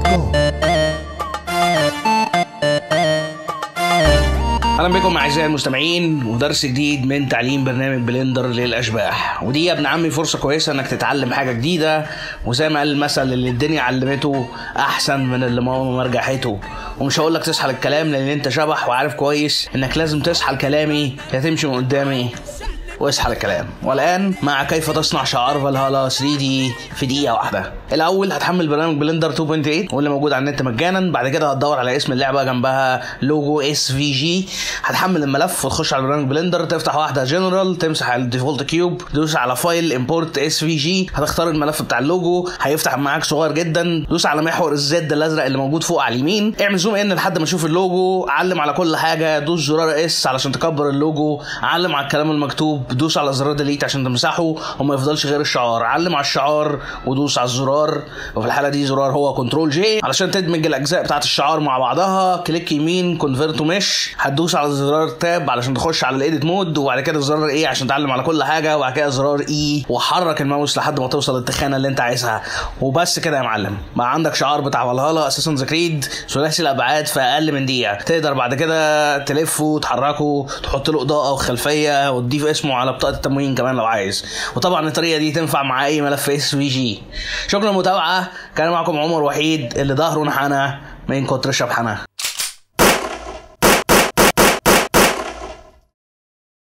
كوم اهلا بكم اعزائي المستمعين ودرس جديد من تعليم برنامج بلندر للاشباح ودي يا ابن عمي فرصه كويسه انك تتعلم حاجه جديده وزي ما قال المثل اللي الدنيا علمته احسن من اللي ماما مرجحته ومش هقول لك تصحى للكلام لان انت شبح وعارف كويس انك لازم تصحى لكلامي يا تمشي من قدامي واصحى للكلام والان مع كيف تصنع شعار فالهالا 3 دي في دقيقه واحده الاول هتحمل برنامج بلندر 2.8 واللي موجود على النت مجانا بعد كده هتدور على اسم اللعبه جنبها لوجو اس في جي هتحمل الملف وتخش على برنامج بلندر تفتح واحده جنرال تمسح الديفولت كيوب تدوس على فايل امبورت اس في جي هتختار الملف بتاع اللوجو هيفتح معاك صغير جدا دوس على محور الزد الازرق اللي موجود فوق على اليمين اعمل زوم ان لحد ما تشوف اللوجو علم على كل حاجه دوس زرار اس علشان تكبر اللوجو علم على الكلام المكتوب دوس على زرار ديليت عشان تمسحه وما يفضلش غير الشعار علم على الشعار ودوس على الزرار وفي الحاله دي زرار هو كنترول جي علشان تدمج الاجزاء بتاعت الشعار مع بعضها كليك يمين كونفيرت مش هتدوس على زرار تاب علشان تخش على الايديت مود وبعد كده زرار ايه عشان تعلم على كل حاجه وبعد كده زرار اي وحرك الماوس لحد ما توصل للتخانه اللي انت عايزها وبس كده يا معلم بقى عندك شعار بتاع فالهالا اساسا كريد ثلاثي الابعاد في اقل من دقيقه تقدر بعد كده تلفه وتحركه تحط له اضاءه وخلفيه وتضيف اسمه على بطاقه التموين كمان لو عايز وطبعا الطريقه دي تنفع مع اي ملف اس في جي شكرا للمتابعه كان معكم عمر وحيد اللي ظهره انحنى من كتر شبحنه